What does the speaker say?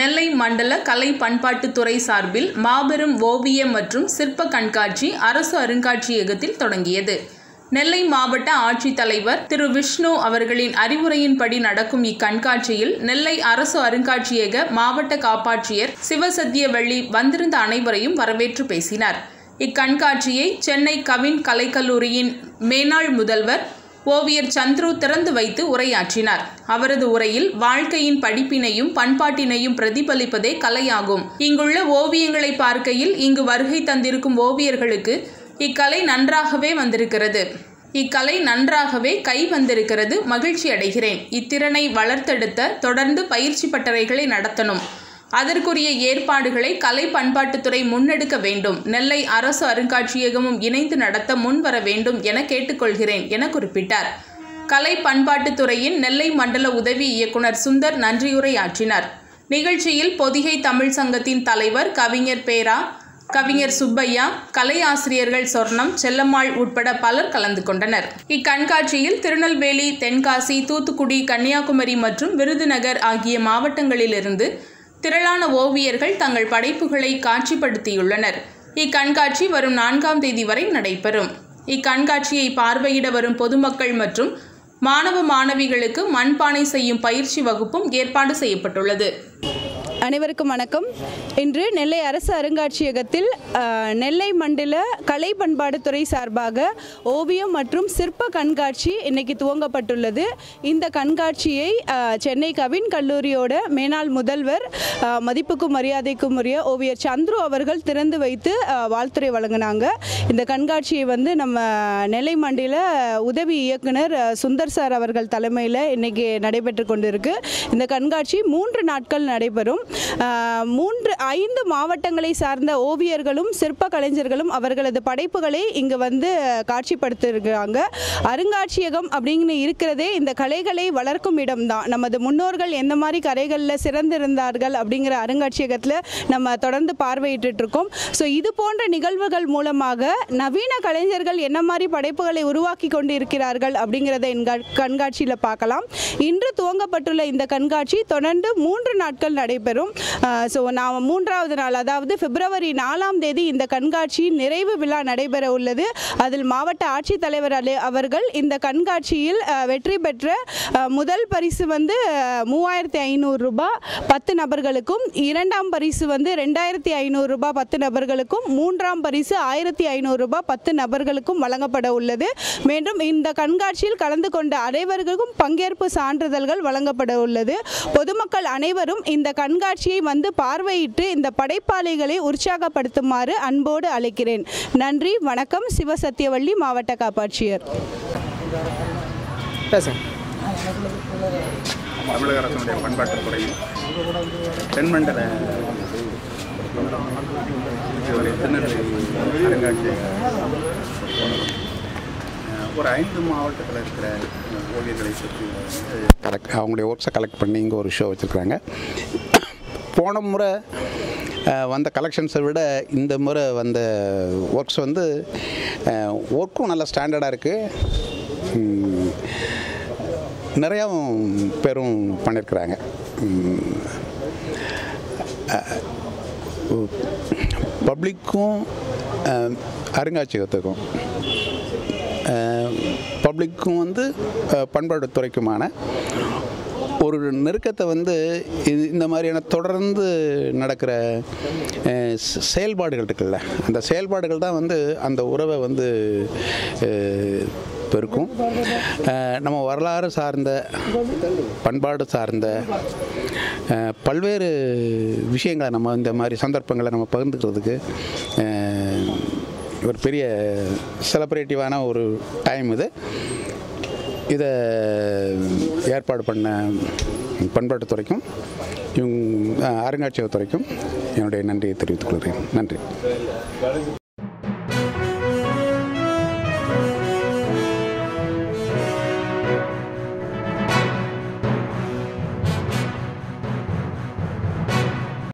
நெல்லை மண்டல கலை பண்பாட்டுத்துறை சார்பில் மாபெரும் ஓவிய மற்றும் சிற்ப கண்காட்சி அரசு அருங்காட்சியகத்தில் தொடங்கியது நெல்லை மாவட்ட ஆட்சித்தலைவர் திரு விஷ்ணு அவர்களின் அறிவுரையின்படி நடக்கும் இக்கண்காட்சியில் நெல்லை அரசு அருங்காட்சியக மாவட்ட காப்பாட்சியர் சிவசத்தியவள்ளி வந்திருந்த அனைவரையும் வரவேற்று பேசினார் இக்கண்காட்சியை சென்னை கவின் கலைக்கல்லூரியின் மேனாள் முதல்வர் ஓவியர் சந்துரு திறந்து வைத்து உரையாற்றினார் அவரது உரையில் வாழ்க்கையின் படிப்பினையும் பண்பாட்டினையும் பிரதிபலிப்பதே கலையாகும் இங்குள்ள ஓவியங்களை பார்க்கையில் இங்கு வருகை தந்திருக்கும் ஓவியர்களுக்கு இக்கலை நன்றாகவே வந்திருக்கிறது இக்கலை நன்றாகவே கை வந்திருக்கிறது மகிழ்ச்சி அடைகிறேன் இத்திறனை வளர்த்தெடுத்த தொடர்ந்து பயிற்சி பட்டறைகளை நடத்தணும் அதற்குரிய ஏற்பாடுகளை கலை பண்பாட்டுத்துறை முன்னெடுக்க வேண்டும் நெல்லை அரசு அருங்காட்சியகமும் இணைந்து நடத்த முன்வர வேண்டும் என கேட்டுக்கொள்கிறேன் என குறிப்பிட்டார் கலை பண்பாட்டுத்துறையின் நெல்லை மண்டல உதவி இயக்குனர் சுந்தர் நன்றியுரையாற்றினார் நிகழ்ச்சியில் பொதிகை தமிழ் சங்கத்தின் தலைவர் கவிஞர் பேரா கவிஞர் சுப்பையா கலை ஆசிரியர்கள் சொர்ணம் செல்லம்மாள் உட்பட பலர் கலந்து கொண்டனர் இக்கண்காட்சியில் திருநெல்வேலி தென்காசி தூத்துக்குடி கன்னியாகுமரி மற்றும் விருதுநகர் ஆகிய மாவட்டங்களிலிருந்து திரளான ஓவியர்கள் தங்கள் படைப்புகளை காட்சிப்படுத்தியுள்ளனர் இக்கண்காட்சி வரும் நான்காம் தேதி வரை நடைபெறும் இக்கண்காட்சியை பார்வையிட வரும் பொதுமக்கள் மற்றும் மாணவ மாணவிகளுக்கு மண்பானை செய்யும் பயிற்சி வகுப்பும் ஏற்பாடு செய்யப்பட்டுள்ளது அனைவருக்கும் வணக்கம் இன்று நெல்லை அரசு அருங்காட்சியகத்தில் அஹ், நெல்லை மண்டல கலை பண்பாடுத்துறை சார்பாக ஓவியம் மற்றும் சிற்ப கண்காட்சி இன்னைக்கு துவங்கப்பட்டுள்ளது இந்த கண்காட்சியை அஹ், சென்னை கவின் கல்லூரியோட மேனாள் முதல்வர் அஹ், மதிப்புக்கும் மரியாதைக்கும் உரிய ஓவியர் சந்துரு அவர்கள் திறந்து வைத்து அஹ், வாழ்த்துரை வழங்கினாங்க இந்த கண்காட்சியை வந்து நம்ம நெல்லை மண்டல உதவி இயக்குனர் அஹ், சுந்தர் சார் அவர்கள் தலைமையில் இன்னைக்கு நடைபெற்று கொண்டிருக்கு இந்த கண்காட்சி மூன்று நாட்கள் நடைபெறும் ஆஹ், மூன்று ஐந்து மாவட்டங்களை சார்ந்த ஓவியர்களும் சிற்ப கலைஞர்களும் அவர்களது படைப்புகளை இங்கு வந்து காட்சிப்படுத்தியிருக்கிறாங்க அருங்காட்சியகம் அப்படின்னு இருக்கிறதே இந்த கலைகளை வளர்க்கும் இடம்தான் நமது முன்னோர்கள் எந்த மாதிரி கலைகளில் சிறந்திருந்தார்கள் அப்படிங்கிற அருங்காட்சியகத்தில் நம்ம தொடர்ந்து பார்வையிட்டு இருக்கோம் ஸோ இது போன்ற நிகழ்வுகள் மூலமாக நவீன கலைஞர்கள் என்ன மாதிரி படைப்புகளை உருவாக்கி கொண்டு இருக்கிறார்கள் அப்படிங்கிறத இந்த கண்காட்சியில் பார்க்கலாம் இன்று துவங்கப்பட்டுள்ள இந்த கண்காட்சி தொடர்ந்து மூன்று நாட்கள் நடைபெறும் ஸோ நான் மூன்றாவது நாள் அதாவது பிப்ரவரி நாலாம் தேதி இந்த கண்காட்சியின் நிறைவு விழா நடைபெற உள்ளது அதில் மாவட்ட ஆட்சித்தலைவர் அலே- அவர்கள் இந்த கண்காட்சியில் அஹ், வெற்றி பெற்ற அஹ், முதல் பரிசு வந்து அஹ், மூவாயிரத்தி ஐநூறு ரூபாய் பத்து நபர்களுக்கும் இரண்டாம் பரிசு வந்து ரெண்டாயிரத்தி ஐநூறு ரூபாய் பத்து நபர்களுக்கும் மூன்றாம் பரிசு ஆயிரத்தி ஐநூறு ரூபாய் பத்து நபர்களுக்கும் வழங்கப்பட உள்ளது மேலும் இந்த கண்காட்சியில் கலந்து கொண்ட அனைவருக்கும் பங்கேற்பு சான்றிதழ்கள் வழங்கப்பட உள்ளது பொதுமக்கள் அனைவரும் இந்த கண்காட்சியை வந்து பார்வையிட்டு இந்த படைப்பாளிகளை உற்சாகப்படுத்துமாறு அன்போடு அழைக்கிறேன் நன்றி வணக்கம் சிவசத்தியவள்ளி மாவட்ட காப்பாட்சியர் பேசுங்க தமிழக அரசினுடைய பண்பாட்டுத்துறையும் தென்மண்டல இதுவரை திருநெல்வேலி அருங்காட்சியக அஹ், ஒரு ஐந்து மாவட்டத்தில் இருக்கிற ஓவியர்களை பற்றி கலெக்ட் அவங்களுடைய ஒர்க்ஸை கலெக்ட் பண்ணி இங்கே ஒரு ஷோ வச்சுருக்குறாங்க போன முறை அஹ், வந்த கலெக்ஷன்ஸை விட இந்த முறை வந்த ஒர்க்ஸ் வந்து ஒர்க்கும் நல்ல ஸ்டாண்டர்டாக இருக்குது நிறையாவும் பேரும் பண்ணியிருக்கிறாங்க பப்ளிக்கும் அருங்காட்சியகத்துக்கும் பப்ளிக்கும் வந்து அஹ், பண்பாட்டுத்துறைக்குமான ஒரு நெருக்கத்தை வந்து இது இந்த மாதிரியான தொடர்ந்து நடக்கிற அஹ், செ- செயல்பாடுகள் இருக்குல்ல அந்த செயல்பாடுகள் தான் வந்து அந்த உறவை வந்து அஹ், பெருக்கும் அஹ், நம்ம வரலாறு சார்ந்த பண்பாடு சார்ந்த அஹ், பல்வேறு விஷயங்களை நம்ம இந்த மாதிரி சந்தர்ப்பங்களை நம்ம பகிர்ந்துக்கிறதுக்கு அஹ், ஒரு பெரிய செலப்ரேட்டிவான ஒரு டைம் இது இதை ஏற்பாடு பண்ண பண்பாட்டுத்துறைக்கும் இவங்க அருங்காட்சியகத்துறைக்கும் என்னுடைய நன்றியை தெரிவித்துக் கொள்கிறேன் நன்றி